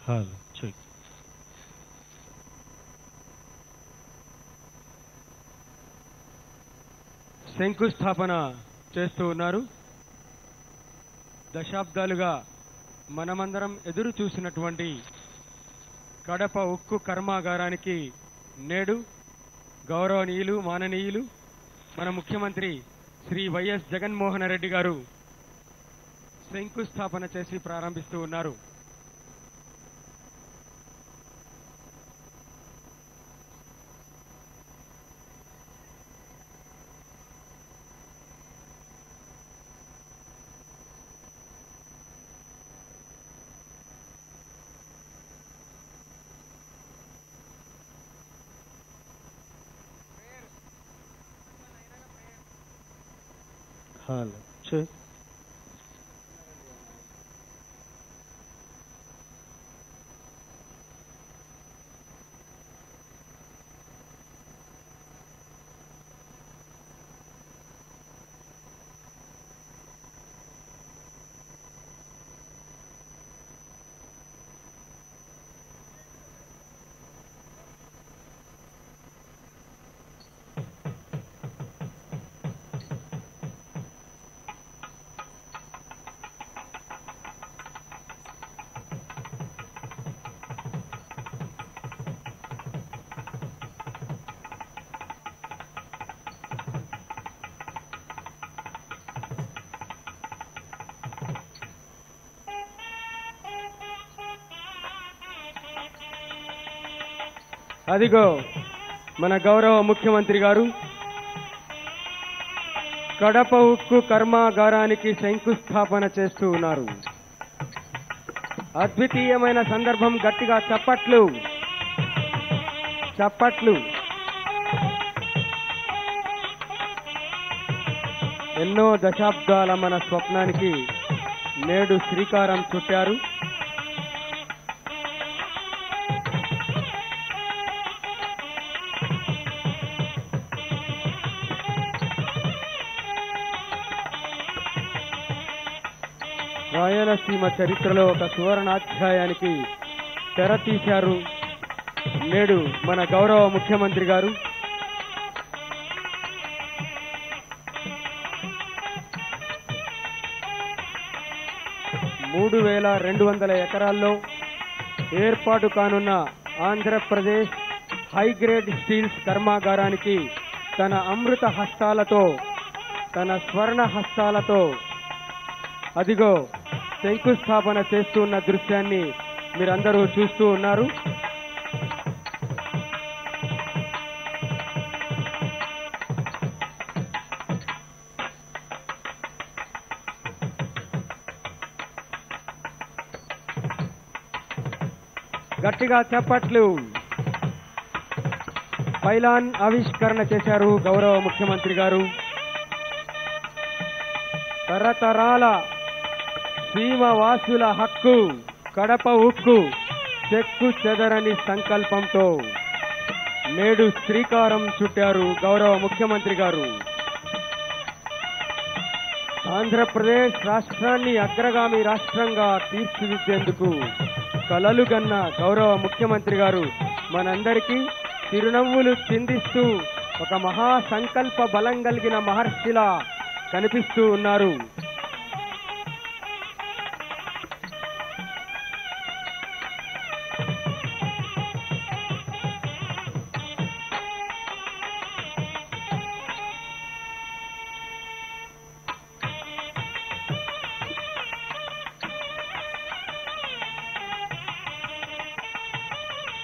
hello check శంకుస్థాపన చేస్తూ ఉన్నారు దశాబ్దాలుగా మనమందరం ఎదురు చూసినటువంటి కడప ఉక్కు కర్మాగారానికి నేడు గౌరవనీయులు మాననీయులు మన ముఖ్యమంత్రి శ్రీ వైఎస్ జగన్మోహన్ రెడ్డి గారు శంకుస్థాపన చేసి ప్రారంభిస్తూ ఉన్నారు హలో చెక్ అదిగో మన గౌరవ ముఖ్యమంత్రి గారు కడప ఉక్కు కర్మాగారానికి శంకుస్థాపన చేస్తూ ఉన్నారు అద్వితీయమైన సందర్భం గట్టిగా చప్పట్లు చప్పట్లు ఎన్నో దశాబ్దాల మన స్వప్నానికి నేడు శ్రీకారం చుట్టారు రాయలసీమ చరిత్రలో ఒక సువర్ణాధ్యాయానికి తెర తీశారు నేడు మన గౌరవ ముఖ్యమంత్రి గారు మూడు వేల రెండు వందల ఎకరాల్లో ఏర్పాటు కానున్న ఆంధ్రప్రదేశ్ హైగ్రేడ్ స్టీల్స్ కర్మాగారానికి తన అమృత హస్తాలతో తన స్వర్ణ హస్తాలతో అదిగో శంకుస్థాపన చేస్తూ ఉన్న దృశ్యాన్ని మీరందరూ చూస్తూ ఉన్నారు గట్టిగా చప్పట్లు పైలాన్ ఆవిష్కరణ చేశారు గౌరవ ముఖ్యమంత్రి గారు తరతరాల సీమవాసుల హక్కు కడప ఉక్కు చెక్కు చెదరని సంకల్పంతో నేడు శ్రీకారం చుట్టారు గౌరవ ముఖ్యమంత్రి గారు ఆంధ్రప్రదేశ్ రాష్ట్రాన్ని అగ్రగామి రాష్ట్రంగా తీర్చిదిద్దేందుకు కలలు గన్న గౌరవ ముఖ్యమంత్రి గారు మనందరికీ చిరునవ్వులు చిందిస్తూ ఒక మహా సంకల్ప బలం కలిగిన మహర్షిలా కనిపిస్తూ ఉన్నారు